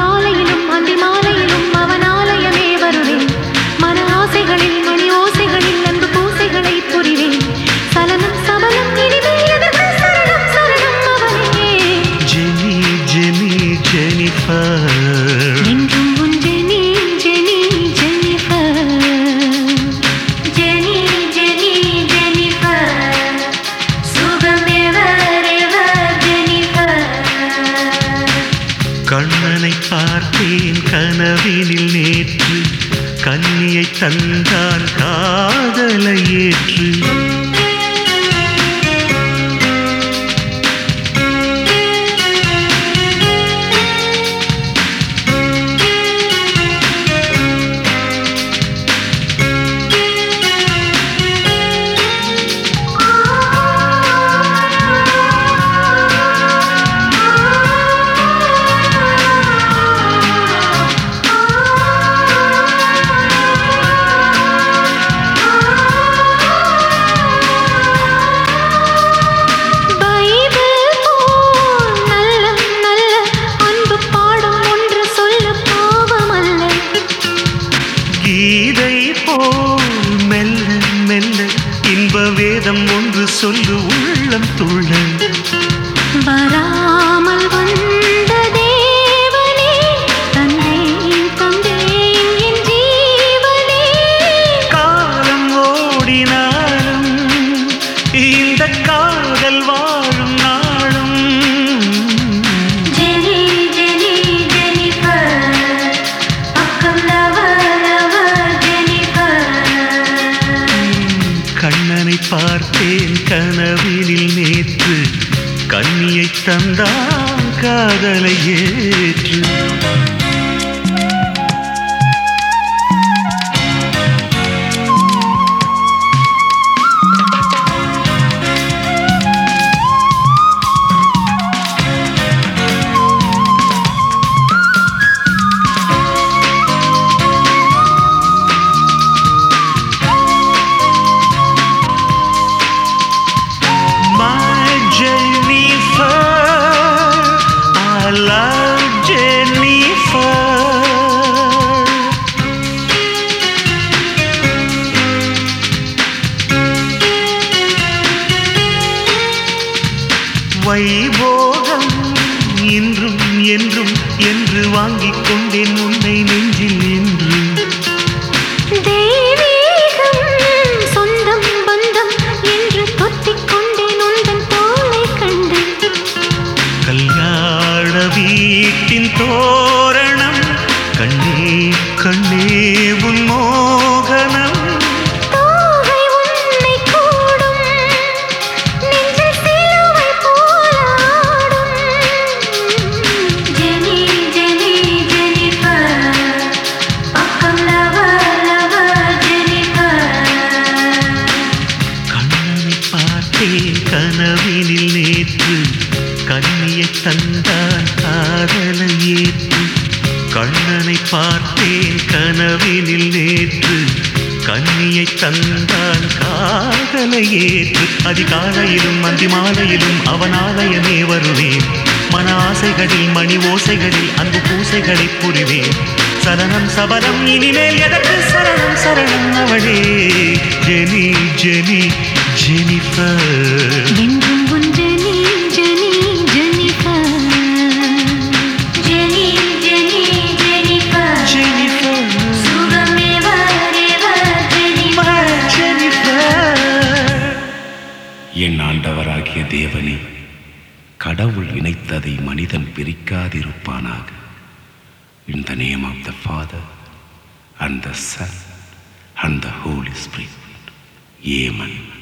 காலையிலும் அந்தி மாலையிலும் அவன் ஆலயமே வருவேன் மன ஆசைகளில் மணி ஓசைகளில் அன்பு பூசைகளை புரிவேன் சலனம் சபலம் இனிமேல் எதற்கு சரணம் சரணம் அவனே ஜெனி ஜெனி ஜெனிஃபர் என்றும் உன் Jenny Jenny Jennifer Jenny Jenny Jennifer சுகம் எவர் எவர் ஜெனிஃபர் கண்ணனை பார்த்தேன் கனவினில் நேற்று கன்னியை தந்தான் காதலை ஏற்று பைபிள் போல் நல்ல நல்ல அன்பு பாடம் ஒன்று சொல்ல பாவமல்ல கீதை போல் மெல்ல மெல்ல இன்ப வேதம் ஒன்று சொல்லு உள்ளம் துள்ள வராமல் வந்த தேவனே தந்தேன் தந்தேன் என் ஜீவனே காலம் ஓடினாலும் இந்த காதல் வாழும் நாளும் ஜெனி ஜெனி ஜெனிஃபர் பக்கம் லவர் லவர் ஜெனிஃபர் கண்ணனை பார்த்தேன் கனவினில் நேற்று கண்ணியை தந்தான் காதலை ஏற்று My Jennifer, I love Jennifer. வைபோகம் இன்றும் என்றும் என்று வாங்கிக் கொண்டேன் உன்னை நெஞ்சில் என்று தெய்வீகம் சொந்தம் பந்தம் என்று தொத்திக் கொண்டேன் உந்தன் தோளை கண்டு கல்யாண வீட்டின் தோரணம் கண்ணே கண்ணே உன் மோகனம் தோகை உன்னை கூடும் நெஞ்சில் சிலுவை போலாடும் ஜெனி ஜெனி ஜெனிஃபர் பக்கம் லவர் லவர் ஜெனிஃபர் கண்ணனை பார்த்தேன் கனவினில் நேற்று கண்ணியை தந்தான் காதலை ஏற்று கண்ணனை பார்த்தேன் கனவினில் நேற்று கண்ணியை தந்தான் காதலை ஏற்று அதிகாலையிலும் அந்தி மாலையிலும் அவன் ஆலயமே வருவேன் மன ஆசைகளில் மணி ஓசைகளில் அன்பு பூசைகளை புரிவேன் சரணம் சபலம் இனிமேல் எதற்கு சரணம் சரணம் அவளே ஜெனி ஜெனி ஜெனிஃபர் என்றும் உன் Jenny Jenny Jennifer Jenny Jenny Jennifer Jennifer சுகம் எவர் எவர் ஜெனிஃபர் ஜெனிஃபர் என் ஆண்டவராகிய தேவனே கடவுள் இணைத்ததை மனிதன் பிரிக்காதிருப்பானாக in the name of the father and the son and the holy spirit Yemen